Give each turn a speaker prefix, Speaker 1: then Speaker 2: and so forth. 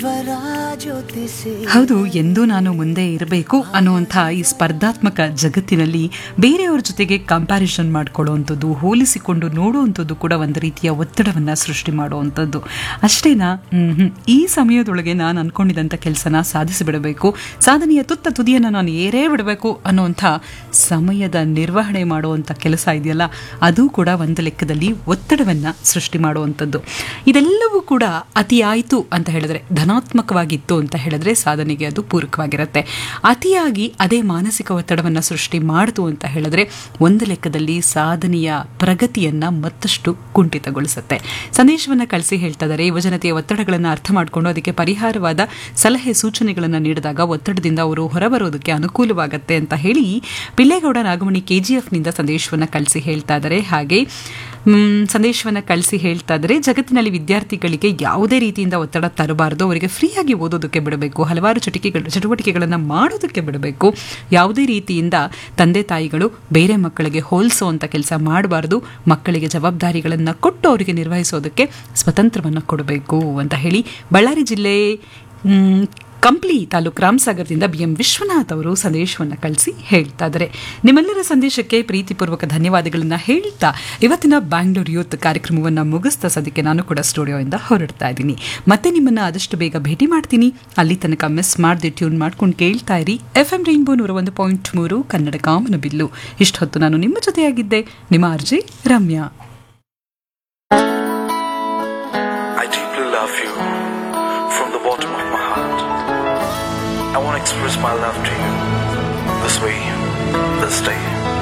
Speaker 1: ಜ್ಯೋತಿಸಿ
Speaker 2: ಹೌದು ಎಂದೂ ನಾನು ಮುಂದೆ ಇರಬೇಕು ಅನ್ನುವಂಥ ಈ ಸ್ಪರ್ಧಾತ್ಮಕ ಜಗತ್ತಿನಲ್ಲಿ ಬೇರೆಯವ್ರ ಜೊತೆಗೆ ಕಂಪ್ಯಾರಿಸನ್ ಮಾಡ್ಕೊಳ್ಳುವಂಥದ್ದು ಹೋಲಿಸಿಕೊಂಡು ನೋಡುವಂಥದ್ದು ಕೂಡ ಒಂದು ರೀತಿಯ ಒತ್ತಡವನ್ನು ಸೃಷ್ಟಿ ಮಾಡುವಂಥದ್ದು ಅಷ್ಟೇನಾ ಮ್ಹೂ. ಈ ಸಮಯದೊಳಗೆ ನಾನು ಅನ್ಕೊಂಡಿದ್ದಂಥ ಕೆಲಸನ ಸಾಧಿಸಿಬಿಡಬೇಕು ಸಾಧನೆಯ ತುತ್ತ ತುದಿಯನ್ನು ನಾನು ಏರೇ ಬಿಡಬೇಕು ಅನ್ನುವಂಥ ಸಮಯದ ನಿರ್ವಹಣೆ ಮಾಡುವಂಥ ಕೆಲಸ ಇದೆಯಲ್ಲ ಅದು ಕೂಡ ಒಂದು ಲೆಕ್ಕದಲ್ಲಿ ಒತ್ತಡವನ್ನು ಸೃಷ್ಟಿ ಮಾಡುವಂಥದ್ದು ಇದೆಲ್ಲವೂ ಕೂಡ ಅತಿಯಾಯಿತು ಅಂತ ಹೇಳಿದ್ರೆ ಧನಾತ್ಮಕವಾಗಿತ್ತು ಅಂತ ಹೇಳಿದ್ರೆ ಸಾಧನೆಗೆ ಅದು ಪೂರಕವಾಗಿರುತ್ತೆ ಅತಿಯಾಗಿ ಅದೇ ಮಾನಸಿಕ ಒತ್ತಡವನ್ನು ಸೃಷ್ಟಿ ಮಾಡಿತು ಅಂತ ಹೇಳಿದ್ರೆ ಒಂದು ಲೆಕ್ಕದಲ್ಲಿ ಸಾಧನೆಯ ಪ್ರಗತಿಯನ್ನ ಮತ್ತಷ್ಟು ಕುಂಠಿತಗೊಳಿಸುತ್ತೆ ಸಂದೇಶವನ್ನು ಕಳಿಸಿ ಹೇಳ್ತಾ ಇದ್ದಾರೆ ಯುವಜನತೆಯ ಒತ್ತಡಗಳನ್ನು ಅರ್ಥ ಮಾಡಿಕೊಂಡು ಅದಕ್ಕೆ ಪರಿಹಾರವಾದ ಸಲಹೆ ಸೂಚನೆಗಳನ್ನು ನೀಡಿದಾಗ ಒತ್ತಡದಿಂದ ಅವರು ಹೊರಬರೋದಕ್ಕೆ ಅನುಕೂಲವಾಗುತ್ತೆ ಅಂತ ಹೇಳಿ ಪಿಲ್ಲೇಗೌಡ ನಾಗಮಣಿ ಕೆಜಿಎಫ್ನಿಂದ ಸಂದೇಶವನ್ನು ಕಳಿಸಿ ಹೇಳ್ತಾ ಇದ್ದಾರೆ ಹಾಗೆ ಮ್, ಸಂದೇಶವನ್ನು ಕಳಿಸಿ ಹೇಳ್ತಾ ಇದ್ದಾರೆ ಜಗತ್ತಿನಲ್ಲಿ ವಿದ್ಯಾರ್ಥಿಗಳಿಗೆ ಯಾವುದೇ ರೀತಿಯಿಂದ ಒತ್ತಡ ತರಬಾರದು ಅವರಿಗೆ ಫ್ರೀಯಾಗಿ ಓದೋದಕ್ಕೆ ಬಿಡಬೇಕು ಹಲವಾರು ಚಟುಕಿಗಳು ಚಟುವಟಿಕೆಗಳನ್ನು ಮಾಡೋದಕ್ಕೆ ಬಿಡಬೇಕು ಯಾವುದೇ ರೀತಿಯಿಂದ ತಂದೆ ತಾಯಿಗಳು ಬೇರೆ ಮಕ್ಕಳಿಗೆ ಹೋಲಿಸುವಂಥ ಕೆಲಸ ಮಾಡಬಾರ್ದು ಮಕ್ಕಳಿಗೆ ಜವಾಬ್ದಾರಿಗಳನ್ನು ಕೊಟ್ಟು ಅವರಿಗೆ ನಿರ್ವಹಿಸೋದಕ್ಕೆ ಸ್ವತಂತ್ರವನ್ನು ಕೊಡಬೇಕು ಅಂತ ಹೇಳಿ ಬಳ್ಳಾರಿ ಜಿಲ್ಲೆ ಮ್, ಕಂಪ್ಲಿ ತಾಲೂಕು ರಾಮಸಾಗರದಿಂದ ಬಿ ಎಂ ವಿಶ್ವನಾಥ್ ಅವರು ಸಂದೇಶವನ್ನು ಕಳಿಸಿ ಹೇಳ್ತಾ ಇದ್ದಾರೆ ನಿಮ್ಮೆಲ್ಲರ ಸಂದೇಶಕ್ಕೆ ಪ್ರೀತಿಪೂರ್ವಕ ಧನ್ಯವಾದಗಳನ್ನು ಹೇಳ್ತಾ ಇವತ್ತಿನ ಬ್ಯಾಂಗ್ಳೂರ್ ಯೂತ್ ಕಾರ್ಯಕ್ರಮವನ್ನು ಮುಗಿಸ್ತಾ ಸದ್ಯಕ್ಕೆ ನಾನು ಕೂಡ ಸ್ಟುಡಿಯೋಯಿಂದ ಹೊರಡ್ತಾ ಇದ್ದೀನಿ ಮತ್ತೆ ನಿಮ್ಮನ್ನು ಆದಷ್ಟು ಬೇಗ ಭೇಟಿ ಮಾಡ್ತೀನಿ ಅಲ್ಲಿ ತನಕ ಮಿಸ್ ಮಾಡದೆ ಟ್ಯೂನ್ ಮಾಡ್ಕೊಂಡು ಕೇಳ್ತಾ ಇರಿ ಎಫ್ ಎಂ ರೈನ್ಬೋ ನೂರ ಒಂದು ಪಾಯಿಂಟ್ ಮೂರು ಕನ್ನಡ ಕಾಮನ ಬಿಲ್ಲು ಇಷ್ಟೊತ್ತು ನಾನು ನಿಮ್ಮ ಜೊತೆಯಾಗಿದ್ದೆ ನಿಮ್ಮ ಅರ್ಜಿ Ramya
Speaker 3: I deeply love you from the bottom of my heart. I want to express my love to you this way, this day.